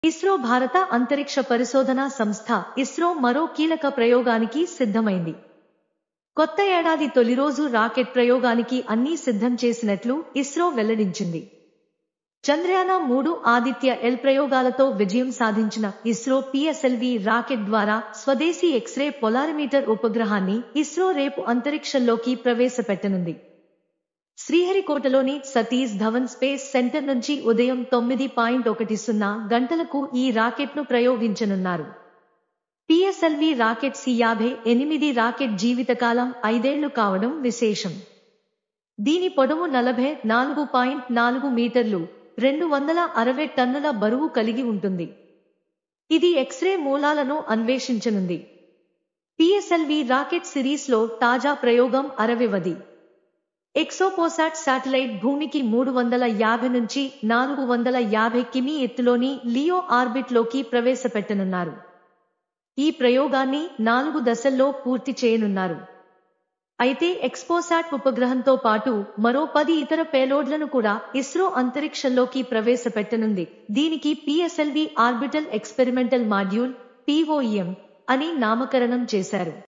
ఇస్రో భారత అంతరిక్ష పరిశోధనా సంస్థ ఇస్రో మరో కీలక ప్రయోగానికి సిద్ధమైంది కొత్త ఏడాది తొలి రోజు రాకెట్ ప్రయోగానికి అన్నీ సిద్ధం చేసినట్లు ఇస్రో వెల్లడించింది చంద్రయాన మూడు ఆదిత్య ఎల్ ప్రయోగాలతో విజయం సాధించిన ఇస్రో పిఎస్ఎల్వి రాకెట్ ద్వారా స్వదేశీ ఎక్స్రే పొలారిమీటర్ ఉపగ్రహాన్ని ఇస్రో రేపు అంతరిక్షంలోకి ప్రవేశపెట్టనుంది శ్రీహరికోటలోని సతీష్ ధవన్ స్పేస్ సెంటర్ నుంచి ఉదయం తొమ్మిది పాయింట్ ఒకటి సున్నా గంటలకు ఈ రాకెట్ను ప్రయోగించనున్నారు పిఎస్ఎల్వి రాకెట్ సి యాభై ఎనిమిది రాకెట్ జీవితకాలం ఐదేళ్లు కావడం విశేషం దీని పొడవు నలభై నాలుగు పాయింట్ నాలుగు మీటర్లు రెండు వందల అరవై టన్నుల బరువు కలిగి ఉంటుంది ఇది ఎక్స్రే మూలాలను అన్వేషించనుంది పిఎస్ఎల్వి రాకెట్ సిరీస్లో తాజా ప్రయోగం అరవైవది ఎక్సోపోసాట్ శాటిలైట్ భూమికి మూడు వందల యాభై నుంచి నాలుగు వందల యాభై కిమీ ఎత్తులోని లియో ఆర్బిట్లోకి ప్రవేశపెట్టనున్నారు ఈ ప్రయోగాన్ని నాలుగు దశల్లో పూర్తి చేయనున్నారు అయితే ఎక్స్పోసాట్ ఉపగ్రహంతో పాటు మరో పది ఇతర పేలోడ్లను కూడా ఇస్రో అంతరిక్షంలోకి ప్రవేశపెట్టనుంది దీనికి PSLV orbital experimental module POM అని నామకరణం చేశారు